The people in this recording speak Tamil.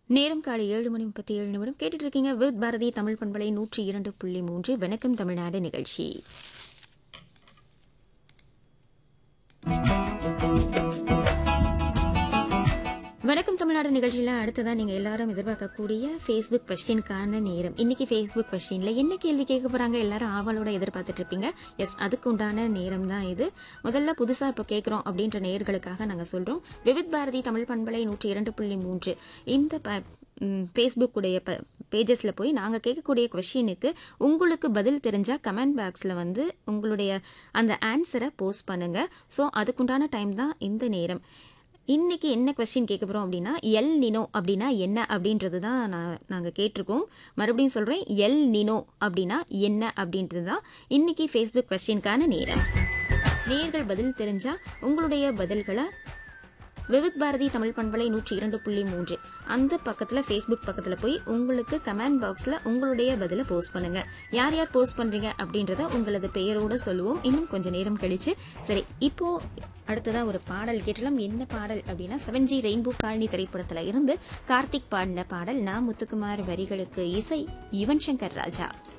நேரம் காலை ஏழு மணி முப்பத்தி ஏழு நிமிடம் கேட்டுட்டு இருக்கீங்க வித் பாரதி தமிழ் பண்பலை நூற்றி இரண்டு புள்ளி மூன்று வணக்கம் தமிழ்நாடு நிகழ்ச்சி வணக்கம் தமிழ்நாடு நிகழ்ச்சியில அடுத்ததா நீங்க எல்லாரும் எதிர்பார்க்கக்கூடிய ஃபேஸ்புக் கொஸ்டினுக்கான நேரம் இன்னைக்கு ஃபேஸ்புக் கொஸ்டின்ல என்ன கேள்வி கேட்க போறாங்க எல்லாரும் ஆவலோட எதிர்பார்த்துட்டு இருப்பீங்க எஸ் அதுக்கு உண்டான நேரம் தான் இது முதல்ல புதுசா இப்போ கேட்குறோம் அப்படின்ற நேயர்களுக்காக நாங்க சொல்றோம் விவித் பாரதி தமிழ் பண்பலை நூற்றி இரண்டு புள்ளி மூன்று இந்த ஃபேஸ்புக் உடைய பேஜஸ்ல போய் நாங்க கேட்கக்கூடிய கொஸ்டினுக்கு உங்களுக்கு பதில் தெரிஞ்சா கமெண்ட் பாக்ஸ்ல வந்து உங்களுடைய அந்த ஆன்சரை போஸ்ட் பண்ணுங்க ஸோ அதுக்குண்டான டைம் தான் இந்த நேரம் இன்னைக்கு என்ன கொஸ்டின் கேட்க போறோம் அப்படின்னா எல் நினோ அப்படின்னா என்ன அப்படின்றது தான் நான் நாங்கள் கேட்டிருக்கோம் மறுபடியும் சொல்கிறேன் எல் நினோ அப்படின்னா என்ன அப்படின்றது தான் இன்னைக்கு ஃபேஸ்புக் கொஸ்டினுக்கான நேரம் நேர்கள் பதில் தெரிஞ்சா உங்களுடைய பதில்களை விவித் பாரதி தமிழ் பண்பலை நூற்றி இரண்டு புள்ளி மூன்று அந்த பக்கத்தில் ஃபேஸ்புக் பக்கத்தில் போய் உங்களுக்கு கமெண்ட் பாக்ஸில் உங்களுடைய பதிலை போஸ்ட் பண்ணுங்க யார் யார் போஸ்ட் பண்றீங்க அப்படின்றத உங்களது பெயரோட சொல்லுவோம் இன்னும் கொஞ்சம் நேரம் கழிச்சு சரி இப்போ அடுத்ததா ஒரு பாடல் கேட்டலாம் என்ன பாடல் அப்படின்னா செவன் ஜி ரெயின்போ காலனி திரைப்படத்துல இருந்து கார்த்திக் பாடின பாடல் நான் முத்துக்குமார் வரிகளுக்கு இசை யுவன் சங்கர் ராஜா